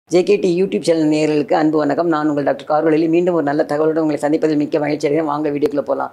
JKD YouTube channel நேயர்களுக்கு அன்பு வணக்கம் நான் உங்கள் டாக்டர் கார்வழியில் மீண்டும் ஒரு நல்ல தகவலுடன் உங்களை சந்திப்பதில் மிக்க மகிழ்ச்சி அடைகிறேன் வாங்க வீடியோக்குள்ள போகலாம்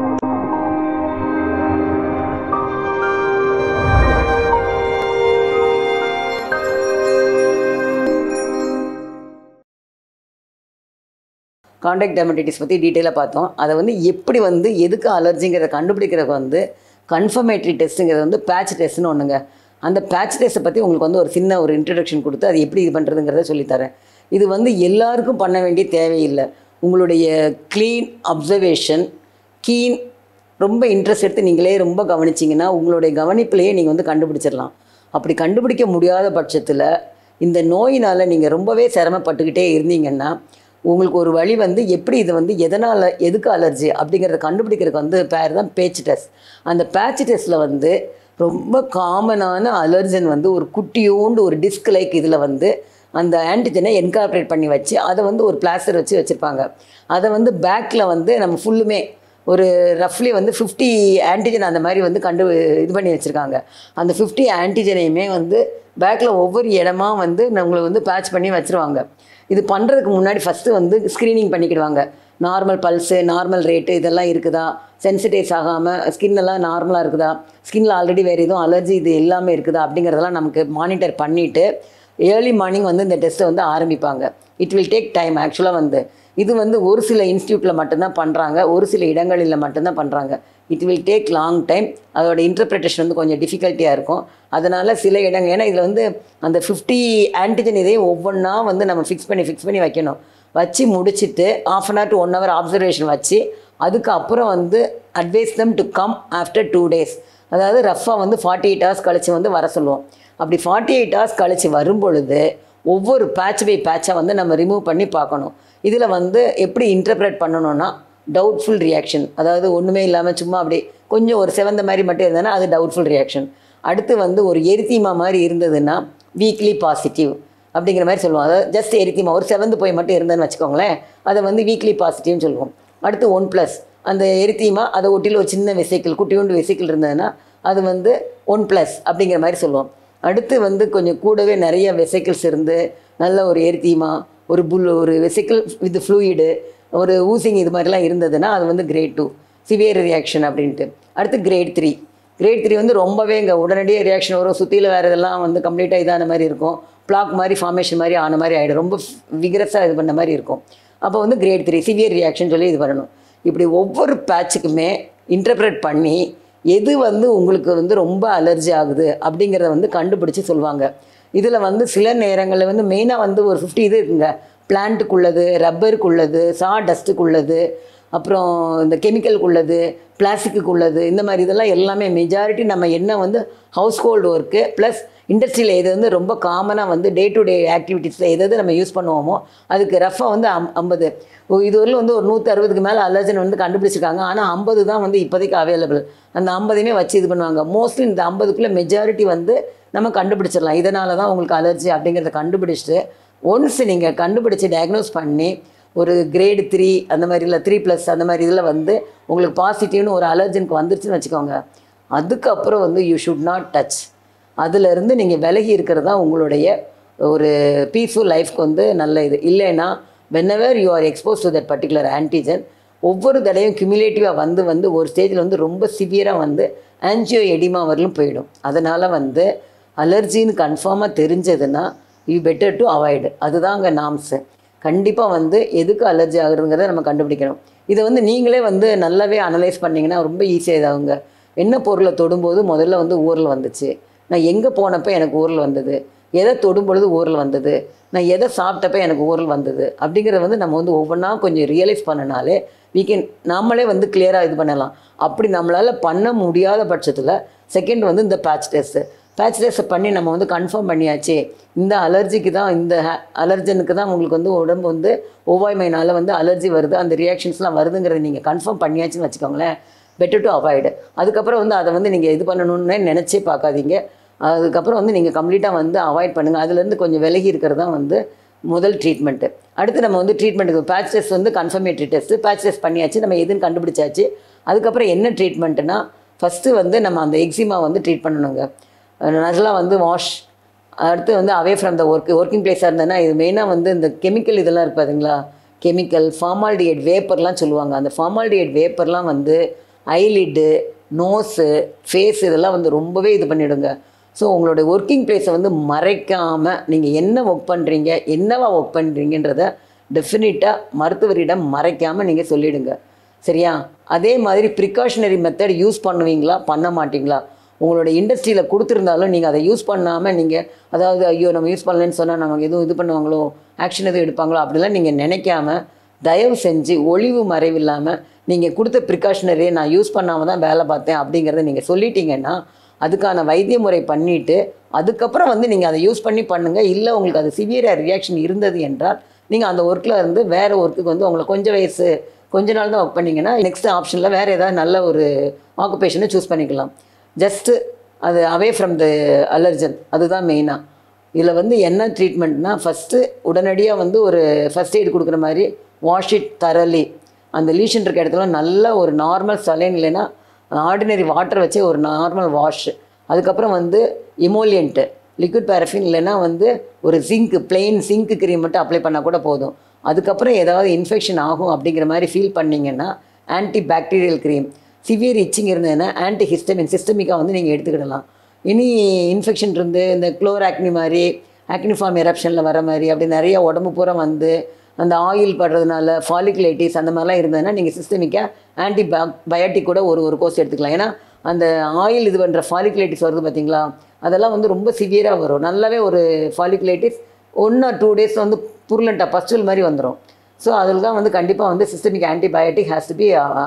காண்டாக்ட் டெர்மடைட்டிஸ் பற்றி டீட்டெயிலாக பார்த்தோம் அதை வந்து எப்படி வந்து எதுக்கு அலர்ஜிங்கிறத கண்டுபிடிக்கிறதுக்கு வந்து கன்ஃபர்மேட்ரி டெஸ்ட்டுங்கிறது வந்து பேட்ச் டெஸ்ட்னு ஒன்றுங்க அந்த பேட்ச் டெஸ்ட்டை பற்றி உங்களுக்கு வந்து ஒரு சின்ன ஒரு இன்ட்ரடக்ஷன் கொடுத்து அது எப்படி இது பண்ணுறதுங்கிறத சொல்லித்தரேன் இது வந்து எல்லாருக்கும் பண்ண வேண்டிய தேவையில்லை உங்களுடைய க்ளீன் அப்சர்வேஷன் கீன் ரொம்ப இன்ட்ரெஸ்ட் எடுத்து நீங்களே ரொம்ப கவனிச்சிங்கன்னா உங்களுடைய கவனிப்பிலேயே நீங்கள் வந்து கண்டுபிடிச்சிடலாம் அப்படி கண்டுபிடிக்க முடியாத பட்சத்தில் இந்த நோயினால் நீங்கள் ரொம்பவே சிரமப்பட்டுக்கிட்டே இருந்தீங்கன்னா உங்களுக்கு ஒரு வழி வந்து எப்படி இது வந்து எதனால் எதுக்கு அலர்ஜி அப்படிங்கிறத கண்டுபிடிக்கிறதுக்கு வந்து பேர் தான் பேச்சு டெஸ்ட் அந்த பேட்ச் டெஸ்ட்டில் வந்து ரொம்ப காமனான அலர்ஜன் வந்து ஒரு குட்டியோண்டு ஒரு டிஸ்க் லைக் இதில் வந்து அந்த ஆன்டிஜனை என்கார்பரேட் பண்ணி வச்சு அதை வந்து ஒரு பிளாஸ்டர் வச்சு வச்சுருப்பாங்க அதை வந்து பேக்கில் வந்து நம்ம ஃபுல்லுமே ஒரு ரஃப்லி வந்து ஃபிஃப்டி ஆன்டிஜன் அந்த மாதிரி வந்து கண்டு இது பண்ணி வச்சுருக்காங்க அந்த ஃபிஃப்டி ஆன்டிஜனையுமே வந்து பேக்கில் ஒவ்வொரு இடமா வந்து நம்மளை வந்து பேட்ச் பண்ணி வச்சுருவாங்க இது பண்ணுறதுக்கு முன்னாடி ஃபஸ்ட்டு வந்து ஸ்க்ரீனிங் பண்ணிக்கிடுவாங்க நார்மல் பல்ஸு நார்மல் ரேட்டு இதெல்லாம் இருக்குதா சென்சிடைஸ் ஆகாமல் ஸ்கின் எல்லாம் நார்மலாக இருக்குதா ஸ்கின்ல ஆல்ரெடி வேறு எதுவும் அலர்ஜி இது எல்லாமே இருக்குதா அப்படிங்கிறதெல்லாம் நமக்கு மானிட்டர் பண்ணிவிட்டு ஏர்லி மார்னிங் வந்து இந்த டெஸ்ட்டை வந்து ஆரம்பிப்பாங்க இட் வில் டேக் டைம் ஆக்சுவலாக வந்து இது வந்து ஒரு சில இன்ஸ்டியூட்டில் மட்டும்தான் பண்ணுறாங்க ஒரு சில இடங்களில் மட்டும்தான் பண்ணுறாங்க it will take long time அதோட இன்டர்பிரிட்டேஷன் வந்து கொஞ்சம் டிஃபிகல்ட்டியாக இருக்கும் அதனால் சில இடங்கள் ஏன்னா இதில் வந்து அந்த ஃபிஃப்டி ஆன்டிஜன் இதையும் ஒவ்வொன்றா வந்து நம்ம ஃபிக்ஸ் பண்ணி ஃபிக்ஸ் பண்ணி வைக்கணும் வச்சு முடிச்சுட்டு of an hour to one hour observation வச்சு அதுக்கப்புறம் வந்து advise them to come after two days அதாவது ரஃபாக வந்து ஃபார்ட்டி எயிட் ஹவர்ஸ் கழித்து வந்து வர சொல்லுவோம் அப்படி ஃபார்ட்டி எயிட் ஹவர்ஸ் கழித்து வரும் பொழுது ஒவ்வொரு பேட்ச் பை பேட்சை வந்து நம்ம ரிமூவ் பண்ணி பார்க்கணும் இதில் வந்து எப்படி இன்டர்பிரேட் பண்ணணும்னா டவுட்ஃபுல் ரியாக்ஷன் அதாவது ஒன்றுமே இல்லாமல் சும்மா அப்படி கொஞ்சம் ஒரு செவந்த மாதிரி மட்டும் இருந்ததுன்னா அது டவுட்ஃபுல் ரியாக்ஷன் அடுத்து வந்து ஒரு எரித்தீமா மாதிரி இருந்ததுன்னா வீக்லி பாசிட்டிவ் அப்படிங்கிற மாதிரி சொல்லுவோம் அதாவது ஜஸ்ட் எரித்தீமா ஒரு செவந்து போய் மட்டும் இருந்ததுன்னு வச்சுக்கோங்களேன் அதை வந்து வீக்லி பாசிட்டிவ்னு சொல்லுவோம் அடுத்து ஒன் ப்ளஸ் அந்த எரித்தீமா அதை ஒட்டியில் ஒரு சின்ன வெசைக்கிள் குட்டியோண்டு வெசைக்கிள் இருந்ததுன்னா அது வந்து ஒன் ப்ளஸ் அப்படிங்கிற மாதிரி சொல்லுவோம் அடுத்து வந்து கொஞ்சம் கூடவே நிறைய வெசைக்கிள்ஸ் இருந்து நல்ல ஒரு எரித்தீமா ஒரு புல் ஒரு வெசைக்கிள் வித் ஃப்ளூயிடு ஒரு ஊசிங் இது மாதிரிலாம் இருந்ததுன்னா அது வந்து கிரேட் டூ சிவியர் ரியாக்ஷன் அப்படின்ட்டு அடுத்து கிரேட் த்ரீ கிரேட் த்ரீ வந்து ரொம்பவே இங்கே உடனடியாக ரியாக்ஷன் வரும் சுற்றியில் வேறு இதெல்லாம் வந்து கம்ப்ளீட்டாக இதான மாதிரி இருக்கும் பிளாக் மாதிரி ஃபார்மேஷன் மாதிரி ஆன மாதிரி ஆகிடும் ரொம்ப விகரஸாக இது பண்ண மாதிரி இருக்கும் அப்போ வந்து கிரேட் த்ரீ சிவியர் ரியாக்ஷன் சொல்லி இது பண்ணணும் இப்படி ஒவ்வொரு பேட்சுக்குமே இன்டர்பிரேட் பண்ணி எது வந்து உங்களுக்கு வந்து ரொம்ப அலர்ஜி ஆகுது அப்படிங்கிறத வந்து கண்டுபிடிச்சி சொல்லுவாங்க இதில் வந்து சில நேரங்களில் வந்து மெயினாக வந்து ஒரு ஃபிஃப்டி இது இருக்குங்க பிளான்ட்டுக்குள்ளது ரப்பருக்குள்ளது சா டஸ்ட்டுக்குள்ளது அப்புறம் இந்த கெமிக்கலுக்குள்ளது பிளாஸ்டிக்குள்ளது இந்த மாதிரி இதெல்லாம் எல்லாமே மெஜாரிட்டி நம்ம என்ன வந்து ஹவுஸ் ஹோல்டு ஒர்க்கு ப்ளஸ் இண்டஸ்ட்ரியில் எது வந்து ரொம்ப காமனாக வந்து டே டு டே ஆக்டிவிட்டீஸில் எது எது நம்ம யூஸ் பண்ணுவோமோ அதுக்கு ரஃபாக வந்து அம் ஐம்பது இதுவரையிலும் வந்து ஒரு நூற்றி அறுபதுக்கு மேலே அலர்ஜன் வந்து கண்டுபிடிச்சிருக்காங்க ஆனால் ஐம்பது தான் வந்து இப்போதைக்கு அவைலபிள் அந்த ஐம்பதையுமே வச்சு இது பண்ணுவாங்க மோஸ்ட்லி இந்த ஐம்பதுக்குள்ளே மெஜாரிட்டி வந்து நம்ம கண்டுபிடிச்சிடலாம் இதனால தான் உங்களுக்கு அலர்ஜி அப்படிங்கிறத கண்டுபிடிச்சிட்டு ஒன்ஸ் நீங்கள் கண்டுபிடிச்சி டயக்னோஸ் பண்ணி ஒரு கிரேடு த்ரீ அந்த மாதிரி இல்லை த்ரீ ப்ளஸ் அந்த மாதிரி இதில் வந்து உங்களுக்கு பாசிட்டிவ்னு ஒரு அலர்ஜனுக்கு வந்துருச்சுன்னு வச்சுக்கோங்க அதுக்கப்புறம் வந்து யூ ஷுட் நாட் டச் அதிலிருந்து நீங்கள் விலகி இருக்கிறது தான் உங்களுடைய ஒரு பீஸ்ஃபுல் லைஃப்க்கு வந்து நல்ல இது இல்லைன்னா whenever you are expose to that particular antigen ஒவ்வொரு தடையும் கியூமுலேட்டிவாக வந்து வந்து ஒரு ஸ்டேஜில் வந்து ரொம்ப சிவியராக வந்து ஆன்ஜியோ எடிமா வரலும் போயிடும் அதனால் வந்து அலர்ஜின்னு கன்ஃபார்மாக தெரிஞ்சதுன்னா யூ பெட்டர் டு அவாய்டு அதுதான் அங்கே நாம்ஸு கண்டிப்பாக வந்து எதுக்கு அலர்ஜி ஆகுறதுங்கிறத நம்ம கண்டுபிடிக்கணும் இதை வந்து நீங்களே வந்து நல்லாவே அனலைஸ் பண்ணிங்கன்னா ரொம்ப ஈஸியாக இதாகுங்க என்ன பொருளை தொடும்போது முதல்ல வந்து ஊரில் வந்துச்சு நான் எங்கே போனப்போ எனக்கு ஊரில் வந்தது எதை தொடும் பொழுது ஊரில் வந்தது நான் எதை சாப்பிட்டப்ப எனக்கு ஊரில் வந்தது அப்படிங்கிறத வந்து நம்ம வந்து ஒவ்வொன்றா கொஞ்சம் ரியலைஸ் பண்ணனாலே we can நாமளே வந்து கிளியராக இது பண்ணலாம் அப்படி நம்மளால் பண்ண முடியாத பட்சத்தில் செகண்ட் வந்து இந்த பேட்ச் டெஸ்ட்டு பேட்ச் டெஸ்ட்டை பண்ணி நம்ம வந்து கன்ஃபார்ம் பண்ணியாச்சு இந்த அலர்ஜிக்கு தான் இந்த அலர்ஜனுக்கு தான் உங்களுக்கு வந்து உடம்பு வந்து ஒவ்வாய்மையினால் வந்து அலர்ஜி வருது அந்த ரியாக்ஷன்ஸ்லாம் வருதுங்கிறத நீங்கள் கன்ஃபார்ம் பண்ணியாச்சுன்னு வச்சுக்கோங்களேன் பெட்டர் டு அவாய்டு அதுக்கப்புறம் வந்து அதை வந்து நீங்கள் இது பண்ணணும்னே நினச்சே பார்க்காதீங்க அதுக்கப்புறம் வந்து நீங்கள் கம்ப்ளீட்டாக வந்து அவாய்ட் பண்ணுங்கள் அதுலேருந்து கொஞ்சம் விலகி இருக்கிறது தான் வந்து முதல் ட்ரீட்மெண்ட்டு அடுத்து நம்ம வந்து ட்ரீட்மெண்ட்டுக்கு பேட்ச் டெஸ்ட் வந்து கன்ஃபர்மேட்டரி டெஸ்ட்டு பேட்ச் டெஸ்ட் பண்ணியாச்சு நம்ம எதுன்னு கண்டுபிடிச்சாச்சு அதுக்கப்புறம் என்ன ட்ரீட்மெண்ட்டுனா ஃபஸ்ட்டு வந்து நம்ம அந்த எக்ஸிமா வந்து ட்ரீட் பண்ணணுங்க நல்லா வந்து வாஷ் அடுத்து வந்து away from the work working பிளேஸாக இருந்ததுன்னா இது மெயினாக வந்து இந்த கெமிக்கல் இதெல்லாம் இருப்பாதுங்களா கெமிக்கல் ஃபார்மால்டிஹைட் வேப்பர்லாம் சொல்லுவாங்க அந்த ஃபார்மால்டிஹைட் வேப்பர்லாம் வந்து ஐலிட்டு நோஸு ஃபேஸ் இதெல்லாம் வந்து ரொம்பவே இது பண்ணிவிடுங்க ஸோ உங்களுடைய ஒர்க்கிங் பிளேஸை வந்து மறைக்காமல் நீங்கள் என்ன ஒர்க் பண்ணுறீங்க என்னவா ஒர்க் பண்ணுறீங்கன்றத டெஃபினட்டாக மருத்துவரிடம் மறைக்காமல் நீங்கள் சொல்லிடுங்க சரியா அதே மாதிரி ப்ரிகாஷனரி மெத்தட் யூஸ் பண்ணுவீங்களா பண்ண மாட்டீங்களா உங்களோட இண்டஸ்ட்ரியில் கொடுத்துருந்தாலும் நீங்கள் அதை யூஸ் பண்ணாமல் நீங்கள் அதாவது ஐயோ நம்ம யூஸ் பண்ணலன்னு சொன்னால் நமக்கு எதுவும் இது பண்ணுவாங்களோ ஆக்ஷன் எதுவும் எடுப்பாங்களோ அப்படிலாம் நீங்கள் நினைக்காம தயவு செஞ்சு ஒளிவு மறைவில்லாமல் நீங்கள் கொடுத்த ப்ரிகாஷனரியை நான் யூஸ் பண்ணாமல் தான் வேலை பார்த்தேன் அப்படிங்கிறத நீங்கள் சொல்லிட்டீங்கன்னா அதுக்கான வைத்திய முறை பண்ணிவிட்டு அதுக்கப்புறம் வந்து நீங்கள் அதை யூஸ் பண்ணி பண்ணுங்கள் இல்லை உங்களுக்கு அது சிவியராக ரியாக்ஷன் இருந்தது என்றால் நீங்கள் அந்த ஒர்க்கில் இருந்து வேறு ஒர்க்குக்கு வந்து உங்களை கொஞ்சம் வயசு கொஞ்ச நாள் தான் ஒர்க் பண்ணீங்கன்னா நெக்ஸ்ட் ஆப்ஷனில் வேறு ஏதாவது நல்ல ஒரு ஆக்குபேஷனை சூஸ் பண்ணிக்கலாம் ஜஸ்ட்டு அது அவே ஃப்ரம் த அலர்ஜன் அதுதான் மெயினாக இதில் வந்து என்ன ட்ரீட்மெண்ட்னா ஃபஸ்ட்டு உடனடியாக வந்து ஒரு ஃபஸ்ட் எய்ட் கொடுக்குற மாதிரி வாஷ் இட் தரலி அந்த லீஷன் இருக்க இடத்துல நல்ல ஒரு நார்மல் சலைன் இல்லைன்னா ஆர்டினரி வாட்டர் வச்சு ஒரு நார்மல் வாஷ் அதுக்கப்புறம் வந்து இமோலியன்ட்டு லிக்விட் பேரஃபின் இல்லைன்னா வந்து ஒரு ஜிங்க் பிளெயின் ஜிங்க் க்ரீம் மட்டும் அப்ளை பண்ணால் கூட போதும் அதுக்கப்புறம் ஏதாவது இன்ஃபெக்ஷன் ஆகும் அப்படிங்கிற மாதிரி ஃபீல் பண்ணிங்கன்னா anti bacterial cream severe itching இருந்ததுன்னா ஆன்டி ஹிஸ்டமின் சிஸ்டமிக்காக வந்து நீங்கள் எடுத்துக்கிடலாம் இனி இன்ஃபெக்ஷன் இருந்து இந்த குளோர் ஆக்னி மாதிரி ஆக்னிஃபார்ம் எரப்ஷனில் வர மாதிரி அப்படி நிறைய உடம்பு பூரா வந்து அந்த ஆயில் படுறதுனால ஃபாலிகுலைட்டிஸ் அந்த மாதிரிலாம் இருந்ததுன்னா நீங்கள் சிஸ்டமிக்காக ஆன்டி பயோட்டிக் கூட ஒரு ஒரு கோர்ஸ் எடுத்துக்கலாம் ஏன்னா அந்த ஆயில் இது பண்ணுற ஃபாலிகுலைட்டிஸ் வருது பார்த்தீங்களா அதெல்லாம் வந்து ரொம்ப சிவியராக வரும் நல்லாவே ஒரு folliculitis one or two days வந்து புருலண்டா பஸ்டுவல் மாதிரி வந்துடும் ஸோ அதில் தான் வந்து கண்டிப்பாக வந்து systemic antibiotic has to be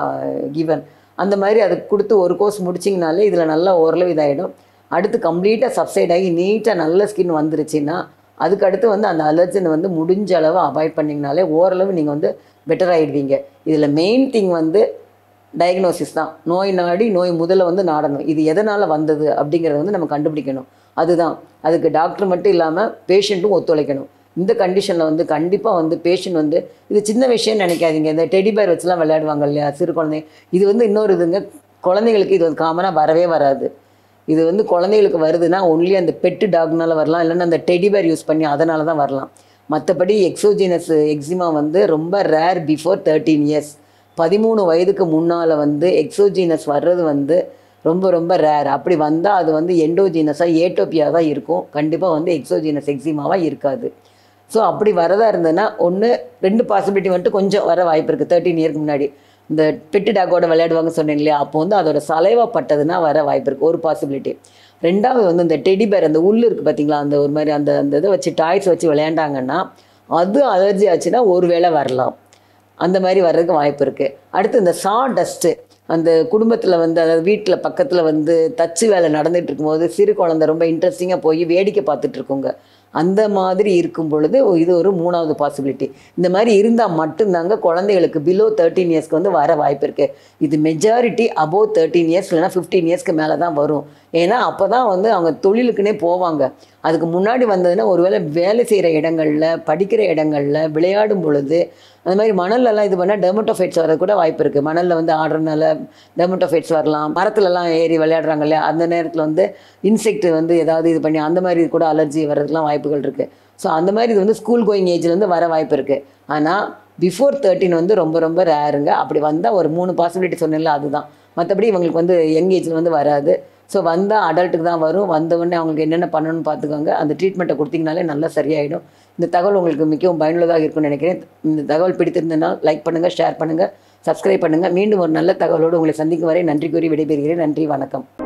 given அந்த மாதிரி அது கொடுத்து ஒரு கோர்ஸ் முடிச்சிங்கனாலே இதில் நல்லா ஓரளவு இதாகிடும் அடுத்து கம்ப்ளீட்டாக சப்சைட் ஆகி நீட்டாக நல்ல ஸ்கின் வந்துருச்சுன்னா அதுக்கு அடுத்து வந்து அந்த அலர்ஜனை வந்து முடிஞ்ச அளவு அவாய்ட் பண்ணிங்கனாலே ஓரளவு நீங்கள் வந்து பெட்டர் ஆகிடுவீங்க இதில் மெயின் திங் வந்து டயக்னோசிஸ் தான் நோய் நாடி நோய் முதல்ல வந்து நாடணும் இது எதனால் வந்தது அப்படிங்கிறத வந்து நம்ம கண்டுபிடிக்கணும் அதுதான் அதுக்கு டாக்டர் மட்டும் இல்லாமல் பேஷண்ட்டும் ஒத்துழைக்கணும் இந்த கண்டிஷனில் வந்து கண்டிப்பாக வந்து பேஷண்ட் வந்து இது சின்ன விஷயம்னு நினைக்காதீங்க இந்த டெடி பேர் வச்சுலாம் விளையாடுவாங்க இல்லையா சிறு குழந்தைங்க இது வந்து இன்னொரு இதுங்க குழந்தைங்களுக்கு இது வந்து காமனாக வரவே வராது இது வந்து குழந்தைகளுக்கு வருதுன்னா ஒன்லி அந்த பெட்டு டாக்னால வரலாம் இல்லைன்னா அந்த டெடி பேர் யூஸ் பண்ணி அதனால தான் வரலாம் மற்றபடி எக்ஸோஜினஸ் எக்ஸிமா வந்து ரொம்ப ரேர் பிஃபோர் தேர்ட்டீன் இயர்ஸ் பதிமூணு வயதுக்கு முன்னால் வந்து எக்ஸோஜினஸ் வர்றது வந்து ரொம்ப ரொம்ப ரேர் அப்படி வந்தால் அது வந்து எண்டோஜீனஸாக ஏட்டோப்பியாக தான் இருக்கும் கண்டிப்பாக வந்து எக்ஸோஜீனஸ் எக்ஸிமாவாக இருக்காது ஸோ அப்படி வரதா இருந்ததுன்னா ஒன்று ரெண்டு பாசிபிலிட்டி வந்துட்டு கொஞ்சம் வர வாய்ப்பு இருக்குது தேர்ட்டின் இயருக்கு முன்னாடி இந்த பெட்டு டாக்கோட விளையாடுவாங்க சொன்னேன் இல்லையா அப்போ வந்து அதோட சலைவா பட்டதுன்னா வர வாய்ப்பு இருக்குது ஒரு பாசிபிலிட்டி ரெண்டாவது வந்து இந்த டெடி பேர் அந்த உள்ள இருக்குது பார்த்தீங்களா அந்த ஒரு மாதிரி அந்த அந்த இதை வச்சு டாய்ஸ் வச்சு விளையாண்டாங்கன்னா அது அலர்ஜி ஆச்சுன்னா ஒரு வேளை வரலாம் அந்த மாதிரி வர்றதுக்கு வாய்ப்பு இருக்குது அடுத்து இந்த சா டஸ்ட்டு அந்த குடும்பத்தில் வந்து அதாவது வீட்டில் பக்கத்தில் வந்து தச்சு வேலை நடந்துட்டு இருக்கும்போது சிறு குழந்தை ரொம்ப இன்ட்ரெஸ்டிங்காக போய் வேடிக்கை பார்த்துட்டு இருக்குங்க அந்த மாதிரி இருக்கும் பொழுது இது ஒரு மூணாவது பாசிபிலிட்டி இந்த மாதிரி இருந்தால் மட்டும்தாங்க குழந்தைகளுக்கு பிலோ தேர்ட்டீன் இயர்ஸ்க்கு வந்து வர வாய்ப்பு இருக்குது இது மெஜாரிட்டி அபோவ் தேர்ட்டீன் இயர்ஸ் இல்லைனா ஃபிஃப்டீன் இயர்ஸ்க்கு மேலே தான் வரும் ஏன்னா அப்போ தான் வந்து அவங்க தொழிலுக்குன்னே போவாங்க அதுக்கு முன்னாடி வந்ததுன்னா ஒருவேளை வேலை செய்கிற இடங்களில் படிக்கிற இடங்களில் விளையாடும் பொழுது அந்த மாதிரி மணல்லலாம் இது பண்ணால் டெர்மட்டோஃபைட்ஸ் வர கூட வாய்ப்பு இருக்குது மணலில் வந்து ஆடுறதுனால டெர்மட்டோஃபைட்ஸ் வரலாம் மரத்துலலாம் ஏறி விளையாடுறாங்க இல்லையா அந்த நேரத்தில் வந்து இன்செக்ட் வந்து ஏதாவது இது பண்ணி அந்த மாதிரி கூட அலர்ஜி வர்றதுக்குலாம் வாய்ப்புகள் இருக்குது ஸோ அந்த மாதிரி இது வந்து ஸ்கூல் கோயிங் ஏஜ்லேருந்து வர வாய்ப்பு இருக்குது ஆனால் பிஃபோர் தேர்ட்டின் வந்து ரொம்ப ரொம்ப ரேருங்க அப்படி வந்தால் ஒரு மூணு பாசிபிலிட்டி சொன்னேன்ல அதுதான் மற்றபடி இவங்களுக்கு வந்து யங் ஏஜில் வந்து வராது ஸோ வந்தால் அடல்ட்டுக்கு தான் வரும் வந்த உடனே அவங்களுக்கு என்னென்ன பண்ணணும்னு பார்த்துக்கோங்க அந்த ட்ரீட்மெண்ட்டை கொடுத்தீங்கனாலே நல்லா சரியாயிடும் இந்த தகவல் உங்களுக்கு மிகவும் பயனுள்ளதாக இருக்கும்னு நினைக்கிறேன் இந்த தகவல் பிடித்திருந்தனால் லைக் பண்ணுங்கள் ஷேர் பண்ணுங்கள் சப்ஸ்கிரைப் பண்ணுங்கள் மீண்டும் ஒரு நல்ல தகவலோடு உங்களை சந்திக்கும் வரை நன்றி கூறி விடைபெறுகிறேன் நன்றி வணக்கம்